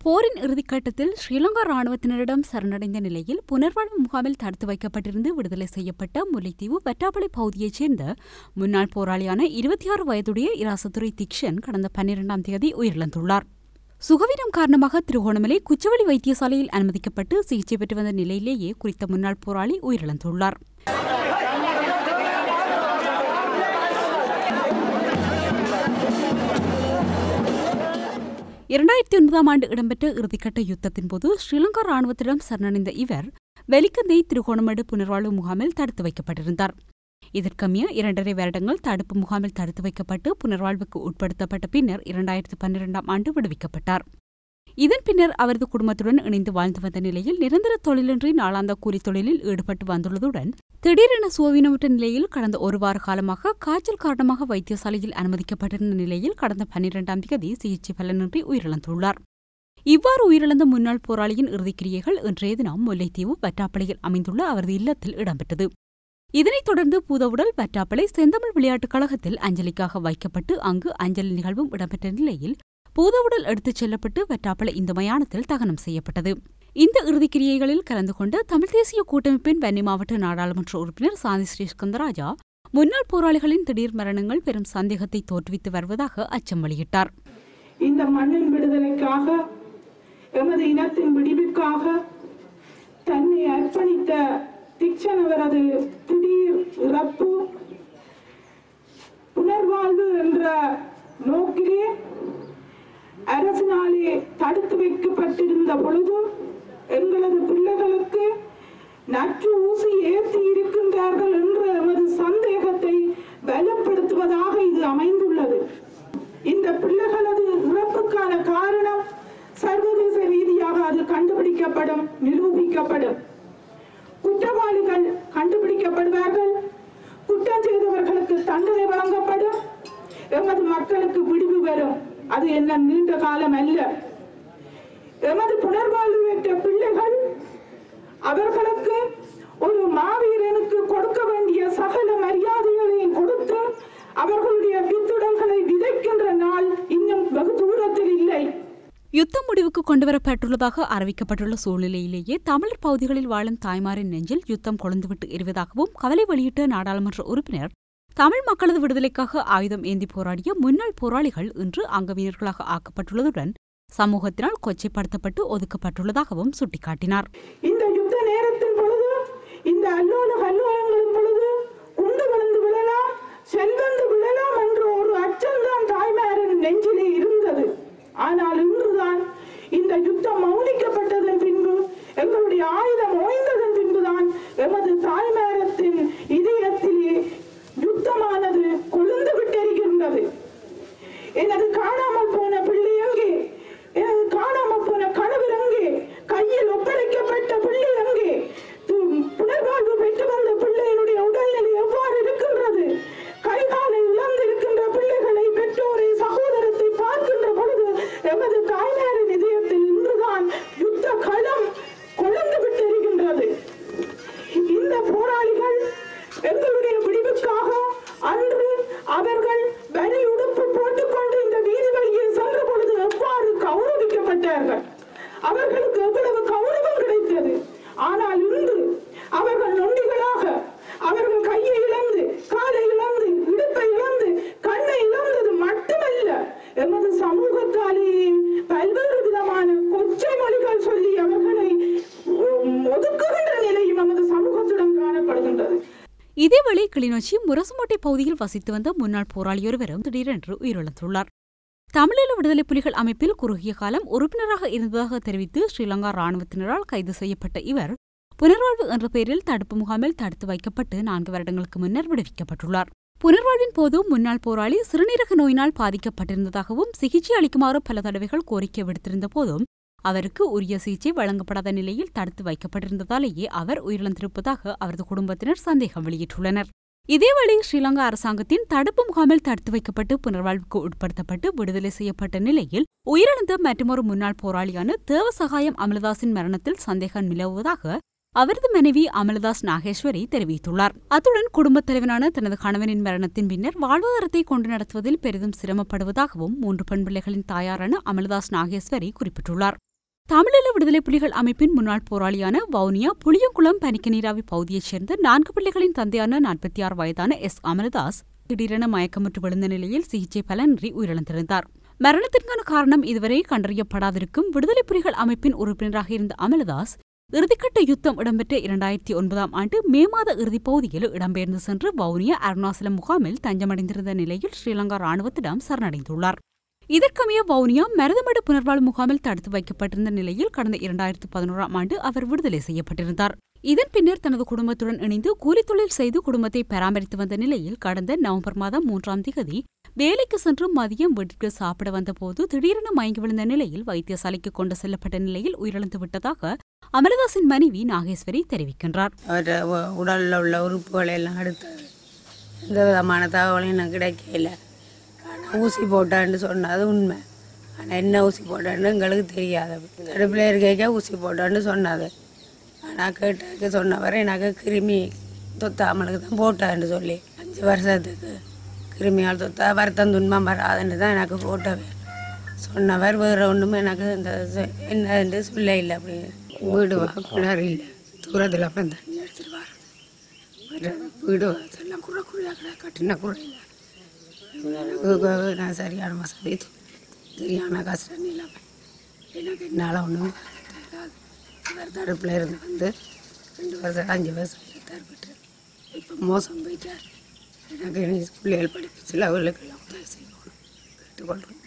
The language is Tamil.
போரின் இறுதிக்கட்டத்தில் ஸ்ரீலங்கா ராணுவத்தினரிடம் சரணடைந்த நிலையில் புனர்வாழ்வு முகாமில் தடுத்து வைக்கப்பட்டிருந்து விடுதலை செய்யப்பட்ட முல்லைத்தீவு வட்டாப்பளை பகுதியைச் சேர்ந்த முன்னாள் போராளியான இருபத்தி ஆறு வயதுடைய இராசதுரை திக்ஷன் கடந்த பன்னிரெண்டாம் தேதி உயிரிழந்துள்ளார் சுகவீனம் காரணமாக திருகோணமலை குச்சவெளி வைத்தியசாலையில் அனுமதிக்கப்பட்டு சிகிச்சை பெற்று வந்த நிலையிலேயே குறித்த முன்னாள் போராளி உயிரிழந்துள்ளார் இரண்டாயிரத்தி ஒன்பதாம் ஆண்டு இடம்பெற்ற இறுதிக்கட்ட யுத்தத்தின் போது ஸ்ரீலங்கா ராணுவத்திடம் சரணடைந்த இவர் வெலிக்கந்தை திருகோணமடு புனர்வாழ்வு முகாமில் தடுத்து வைக்கப்பட்டிருந்தார் இதற்கமைய இரண்டரை வருடங்கள் தடுப்பு முகாமில் தடுத்து வைக்கப்பட்டு புனர்வாழ்வுக்கு உட்படுத்தப்பட்ட பின்னர் இரண்டாயிரத்து பன்னிரெண்டாம் ஆண்டு விடுவிக்கப்பட்டார் இதன் பின்னர் அவரது குடும்பத்துடன் இணைந்து வாழ்ந்து வந்த நிலையில் நிரந்தர தொழிலின்றி நாளாந்த கூலி தொழிலில் ஈடுபட்டு வந்துள்ளதுடன் திடீரென சுவவீனமுற்ற நிலையில் கடந்த ஒரு வார காலமாக காய்ச்சல் காரணமாக வைத்தியசாலையில் அனுமதிக்கப்பட்டிருந்த நிலையில் கடந்த பன்னிரெண்டாம் தேதி சிகிச்சை பலனின்றி உயிரிழந்துள்ளார் இவ்வாறு உயிரிழந்த முன்னாள் போராளியின் இறுதிக்கிரியைகள் இன்றைய தினம் முல்லைத்தீவு வட்டாப்பளையில் அமைந்துள்ள அவரது இல்லத்தில் இடம்பெற்றது இதனைத் தொடர்ந்து பூதவுடல் வட்டாப்பளை செந்தமிழ் விளையாட்டுக் கழகத்தில் அஞ்சலிக்காக வைக்கப்பட்டு அங்கு அஞ்சலி நிகழ்வும் இடம்பெற்ற நிலையில் பூதவுடல் எடுத்துச் செல்லப்பட்டு வட்டாப்பளை இந்த மயானத்தில் தகனம் செய்யப்பட்டது இந்த இறுதிக்கிரியைகளில் கலந்து கொண்ட தமிழ் தேசிய கூட்டமைப்பின் வன்னி மாவட்ட நாடாளுமன்ற உறுப்பினர் சாந்தி ஸ்ரீஸ்கந்தராஜா முன்னாள் போராளிகளின் திடீர் மரணங்கள் பெரும் சந்தேகத்தை தோற்றுவித்து வருவதாக அச்சம் வெளியிட்டார் இந்த மண்ணின் விடுதலைக்காக எமது இனத்தின் விடிவுக்காக தன்னை அர்ப்பணித்த திக்ஷன் அவரது திடீர் இறப்பு புனர்வாழ்வு என்ற நோக்கிலே அரசினாலே தடுத்து வைக்கப்பட்டிருந்த பொழுது எங்களது பிள்ளைகளுக்கு நச்சு ஊசி ஏற்றி இருக்கின்றார்கள் என்ற எமது சந்தேகத்தை பலப்படுத்துவதாக இது அமைந்துள்ளது இந்த பிள்ளைகளது இறப்புக்கான காரணம் சர்வதேச ரீதியாக அது கண்டுபிடிக்கப்படும் நிரூபிக்கப்படும் குற்றவாளிகள் கண்டுபிடிக்கப்படுவார்கள் குற்றம் செய்தவர்களுக்கு தண்டனை வழங்கப்படும் எமது மக்களுக்கு விடிவு வரும் அது என்ன நீண்ட காலம் அல்ல எமது புனர்வாழ்வு பெற்ற பிள்ளைகள் அவர்களுக்கு ஒரு மாவீரனுக்கு கொடுக்க வேண்டிய சகல மரியாதைகளையும் கொடுத்து அவர்களுடைய வித்துடல்களை விதைக்கின்ற நாள் இன்னும் வெகு தூரத்தில் இல்லை யுத்தம் முடிவுக்கு கொண்டுவரப்பட்டுள்ளதாக அறிவிக்கப்பட்டுள்ள சூழ்நிலையிலேயே தமிழர் பகுதிகளில் வாழும் தாய்மாரின் நெஞ்சில் யுத்தம் கொழுந்துவிட்டு எரிவதாகவும் கவலை வெளியிட்ட நாடாளுமன்ற உறுப்பினர் தமிழ் மக்களது விடுதலைக்காக ஆயுதம் ஏந்தி போராடிய முன்னாள் போராளிகள் இன்று அங்கவீனர்களாக ஆக்கப்பட்டுள்ளதுடன் சமூகத்தினால் கொச்சைப்படுத்தப்பட்டு ஒதுக்கப்பட்டுள்ளதாகவும் சுட்டிக்காட்டினார் இந்த யுத்த நேரத்தின் பொழுது இந்த அல்லோல கல்லோலங்களின் பொழுது குண்டு விழுந்து விழலாம் செல்வந்து விழலாம் என்ற ஒரு அச்சம்தான் தாய்மாரின் நெஞ்சிலே இருந்தது ஆனால் இன்றுதான் இந்த யுத்தம் மௌனிக்கப்பட்டதன் பின்பு எங்களுடைய ஆயுதம் ஓய்ந்ததன் பின்புதான் எமது தாய்மாரத்தின் இதயத்திலே யுத்தமானது கொழுந்து விட்டெரிகின்றது எனது காணாமல் போன பிள்ளை எங்கே எனது காணாமல் போன கணவர் எங்கே கையில் ஒப்படைக்கப்பட்ட பிள்ளை எங்கே து- புனர்வாழ்வு பெற்று வந்த பிள்ளையினுடைய உடல்நிலை எவ்வாறு இருக்கின்றது கைகாலை இழந்திருக்கின்ற பிள்ளைகளை பெற்றோரை சகோதரத்தை பார்க்கின்ற பொழுது எமது தாய்மாரின் இதயத்தில் இன்றுதான் யுத்த களம் கொழுந்து விட்டிருக்கின்றது இந்த போராளிகள் எங்களுடைய விடிவுக்காக அன்று அவர்கள் வரி உடுப்பு போட்டுக்கொண்டு இந்த வீதி வழியே சென்ற பொழுது எவ்வாறு கௌரவிக்கப்பட்டார்கள் அவர்களுக்கு எவ்வளவு கௌரவம் கிடைத்தது ஆனால் இன்று அவர்கள் நொண்டிகளாக அவர்கள் கையை இழந்து காலை இழந்து இடுப்பை இழந்து கண்ணை இழந்தது மட்டுமல்ல எமது சமூகத்தாலேயே பல்வேறு விதமான கொச்சை மொழிகள் சொல்லி அவர்களை உம், ஒதுக்குகின்ற நிலையும் நமது சமூகத்துடன் காணப்படுகின்றது இதேவேளை கிளிநொச்சி முரசுமோட்டை பகுதியில் வசித்து வந்த முன்னாள் போராளியொருவரும் திடீரென்று உயிரிழந்துள்ளார் தமிழீழ விடுதலை புலிகள் அமைப்பில் குறுகிய காலம் உறுப்பினராக இருந்ததாக தெரிவித்து ஸ்ரீலங்கா ராணுவத்தினரால் கைது செய்யப்பட்ட இவர் புனர்வாழ்வு என்ற பெயரில் தடுப்பு முகாமில் தடுத்து வைக்கப்பட்டு நான்கு வருடங்களுக்கு முன்னர் விடுவிக்கப்பட்டுள்ளார் புனர்வாழ்வின் போது முன்னாள் போராளி சிறுநீரக நோயினால் பாதிக்கப்பட்டிருந்ததாகவும் சிகிச்சை அளிக்குமாறு பல தடவைகள் கோரிக்கை விடுத்திருந்த போதும் அவருக்கு உரிய சிகிச்சை வழங்கப்படாத நிலையில் தடுத்து வைக்கப்பட்டிருந்ததாலேயே அவர் உயிரிழந்திருப்பதாக அவரது குடும்பத்தினர் சந்தேகம் வெளியிட்டுள்ளனர் இதேவேளை ஸ்ரீலங்கா அரசாங்கத்தின் தடுப்பு முகாமில் தடுத்து வைக்கப்பட்டு புனர்வாழ்வுக்கு உட்படுத்தப்பட்டு விடுதலை செய்யப்பட்ட நிலையில் உயிரிழந்த மற்றொரு முன்னாள் போராளியான தேவசகாயம் அமலதாஸின் மரணத்தில் சந்தேகம் நிலவுவதாக அவரது மனைவி அமலதாஸ் நாகேஸ்வரி தெரிவித்துள்ளார் அத்துடன் குடும்பத் தலைவனான தனது கணவனின் மரணத்தின் பின்னர் வாழ்வாதாரத்தை கொண்டு நடத்துவதில் பெரிதும் சிரமப்படுவதாகவும் மூன்று பெண் பிள்ளைகளின் தாயாரான அமலதாஸ் நாகேஸ்வரி குறிப்பிட்டுள்ளார் தமிழீழ விடுதலை புலிகள் அமைப்பின் முன்னாள் போராளியான வவுனியா புளியங்குளம் பனிக்க நீராவி பகுதியைச் சேர்ந்த நான்கு பிள்ளைகளின் தந்தையான நாற்பத்தி ஆறு வயதான எஸ் அமலதாஸ் திடீரென மயக்கமுற்று விழுந்த நிலையில் சிகிச்சை பலனின்றி உயிரிழந்திருந்தார் மரணத்திற்கான காரணம் இதுவரை கண்டறியப்படாதிருக்கும் விடுதலை புலிகள் அமைப்பின் உறுப்பினராக இருந்த அமலதாஸ் இறுதிக்கட்ட யுத்தம் இடம்பெற்ற இரண்டாயிரத்தி ஒன்பதாம் ஆண்டு மே மாத இறுதிப் பகுதியில் இடம்பெயர்ந்து சென்று வவுனியா அருணாசலம் முகாமில் தஞ்சமடைந்திருந்த நிலையில் ஸ்ரீலங்கா ராணுவத்திடம் சரணடைந்துள்ளார் இதற்கமைய வவுனியா மருதமடு புனர்வாழ்வு முகாமில் தடுத்து வைக்கப்பட்டிருந்த நிலையில் கடந்த இரண்டாயிரத்து பதினோராம் ஆண்டு அவர் விடுதலை செய்யப்பட்டிருந்தார் இதன் பின்னர் தனது குடும்பத்துடன் இணைந்து கூலித்தொழில் செய்து குடும்பத்தை பராமரித்து வந்த நிலையில் கடந்த நவம்பர் மாதம் மூன்றாம் திகதி வேலைக்கு சென்று மதியம் வீட்டிற்கு சாப்பிட வந்தபோது திடீரென மயங்கி விழுந்த நிலையில் வைத்தியசாலைக்கு கொண்டு செல்லப்பட்ட நிலையில் உயிரிழந்து விட்டதாக அமலதாசின் மனைவி நாகேஸ்வரி தெரிவிக்கின்றார் அவர் உடலில் உள்ள உறுப்புகளை எல்லாம் எடுத்தது எந்த விதமான தகவலும் எனக்கு கிடைக்கல ஆனால் ஊசி போட்டான்னு சொன்னது உண்மை ஆனால் என்ன ஊசி போட்டான்னு எங்களுக்கு தெரியாது தடுப்பில் இருக்க ஊசி போட்டான்னு சொன்னது ஆனால் கேட்டதுக்கு சொன்னவர் எனக்கு கிருமி தொத்தாமலுக்கு தான் போட்டான்னு சொல்லி அஞ்சு வருஷத்துக்கு கிருமியால் தொத்தா வருத்தம் துன்பம் வராதுன்னு தான் எனக்கு போட்டவர் சொன்னவர் வேறு ஒன்றும் எனக்கு இந்த செ- என்னன்னு சொல்ல இல்லை அப்படி வீடு வா கிணறு இல்லை தூரத்தில் அப்புறம் தண்ணி எடுத்துட்டு வர்றது வேற வீடு எல்லாம் குறை குறையாக கிடக்கு கட்டின குறையில் எனக்கு நான் சரியான வசதி து- சரியான கஷ்டம் நிலைமை எனக்கு என்னால் ஒன்றும் இவர் தடுப்பில் இருந்து வந்து ரெண்டு வருஷம் அஞ்சு வருஷம் இருத்தார் பெற்று இப்போ மோசம் போயிட்டார் எனக்கு இனி பிள்ளைகள் படிப்பு சில அவர்களுக்கெல்லாம் உதவி செய்யணும் கேட்டுக்கொள்கிறேன்